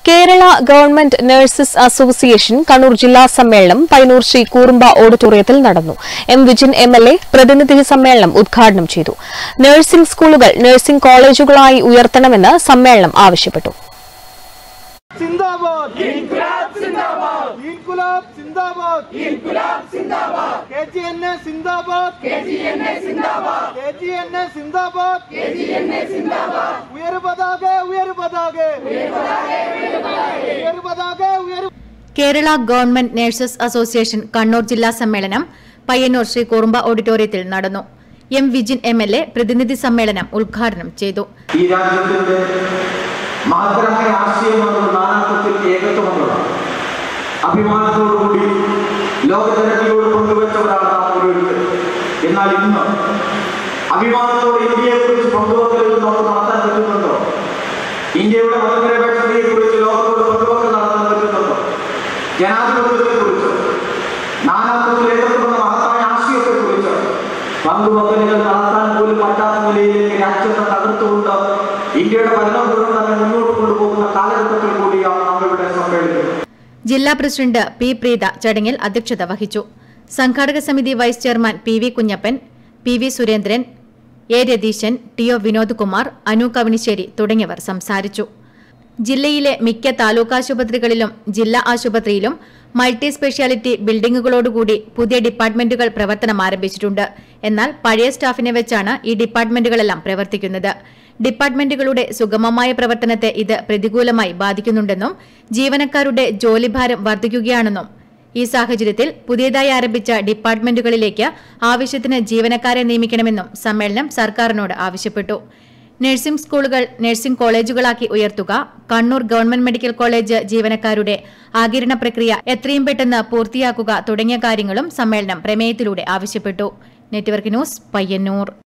Kerala government nurses association Kannur ജില്ലാ സമ്മേളനം പൈനൂർ ശ്രീ കൂറുമ്പ ഓഡിറ്റോറിയത്തിൽ നടന്നു M Vijin M L A പ്രതിനിധി സമ്മേളനം ഉദ്ഘാടനം ചെയ്തു നഴ്സിംഗ് സ്കൂളുകൾ നഴ്സിംഗ് കോളേജുകളായി ഉയർത്തണമെന്ന് സമ്മേളനം ആവശ്യപ്പെട്ടു സിന്ദാബാദ് ഇൻകുലാബ് സിന്ദാബാദ് ഇൻകുലാബ് സിന്ദാബാദ് ഇൻകുലാബ് സിന്ദാബാദ് കെജിഎൻഎ സിന്ദാബാദ് കെജിഎൻഎ സിന്ദാബാദ് കെജിഎൻഎ സിന്ദാബാദ് കെജിഎൻഎ സിന്ദാബാദ് ഉയർ പതാക ഉയർ പതാക ഉയർ പതാക ഉയർ Kerala government nurses association Kannur ജില്ലാ സമ്മേളനം പയ്യന്നൂർ ശ്രീ കുറുമ്പ ഓഡിറ്റോറിയത്തിൽ നടന്നു M Vijin M L A പ്രതിനിധി സമ്മേളനം ഉദ്ഘാടനം ചെയ്തു ഈ രാജ്യത്തിന്റെ മഹത്തരമായ ആശയമെന്നത് നാനാത്വത്തിൽ ഏകത്വമെന്നതാണ് അഭിമാനത്തോടുകൂടി ലോകജനതയോട് പങ്കുവെച്ചവരാണ് നാം ഓരോരുത്തർ എന്നാൽ ഇന്ന് അഭിമാനത്തോടെ ഇന്ത്യയെക്കുറിച്ച് പങ്കുവെക്കലുകൾ നമുക്ക് നടത്താൻ പറ്റുന്നുണ്ടോ ഇന്ത്യയുടെ മതനിരപേക്ഷതയെക്കുറിച്ച് ലോകത്തോട് പങ്കുവെക്കൽ നടത്താൻ പറ്റുന്നുണ്ടോ ജനാധിപത്യത്തെക്കുറിച്ച് നാനാത്വത്തിൽ ഏകത്വമെന്ന മഹത്തായ ആശയത്തെക്കുറിച്ച് പങ്കുവെക്കലുകൾ നടത്താൻ പോലും പറ്റാത്ത നിലയിലേക്ക് രാജ്യത്തെ തകർത്തുകൊണ്ട് ഇന്ത്യയുടെ ഭരണകൂടം തന്നെ മുന്നോട്ട് കൊണ്ടുപോകുന്ന കാലഘട്ടത്തിൽ കൂടിയാണ് നാം ഇവിടെ സമ്മേളിക്കുന്നത് ജില്ലാ പ്രസിഡന്റ് പി പ്രീത ചടങ്ങിൽ അധ്യക്ഷത വഹിച്ചു സംഘാടക സമിതി vice chairman P V Kunhappan P V Surendran A Ratheeshan T O Vinod Kumar Anu Kavanissery തുടങ്ങിയവർ സംസാരിച്ചു ജില്ലയിലെ മിക്ക താലൂക്ക് ആശുപത്രികളിലും ജില്ലാ ആശുപത്രിയിലും മൾട്ടി സ്പെഷ്യാലിറ്റി ബിൽഡിംഗുകളോടുകൂടി പുതിയ ഡിപ്പാർട്ട്മെന്റുകൾ പ്രവർത്തനം ആരംഭിച്ചിട്ടുണ്ട് എന്നാൽ പഴയ സ്റ്റാഫിനെ വെച്ചാണ് ഈ ഡിപ്പാർട്ട്മെന്റുകളെല്ലാം പ്രവർത്തിക്കുന്നത് ഡിപ്പാർട്ട്മെന്റുകളുടെ സുഗമമായ പ്രവർത്തനത്തെ ഇത് പ്രതികൂലമായി ബാധിക്കുന്നുണ്ടെന്നും ജീവനക്കാരുടെ ജോലിഭാരം വർദ്ധിക്കുകയാണെന്നും ഈ സാഹചര്യത്തിൽ പുതിയതായി ആരംഭിച്ച ഡിപ്പാർട്ട്മെന്റുകളിലേക്ക് ആവശ്യത്തിന് ജീവനക്കാരെ നിയമിക്കണമെന്നും സമ്മേളനം സർക്കാരിനോട് ആവശ്യപ്പെട്ടു നഴ്സിംഗ് സ്കൂളുകൾ നഴ്സിംഗ് കോളേജുകളാക്കി ഉയർത്തുക കണ്ണൂർ ഗവൺമെന്റ് മെഡിക്കൽ കോളേജ് ജീവനക്കാരുടെ ആകിരണ പ്രക്രിയ എത്രയും പെട്ടെന്ന് പൂർത്തിയാക്കുക തുടങ്ങിയ കാര്യങ്ങളും സമ്മേളനം പ്രമേയത്തിലൂടെ ആവശ്യപ്പെട്ടു നെറ്റ്വർക്ക് ന്യൂസ് പയ്യന്നൂർ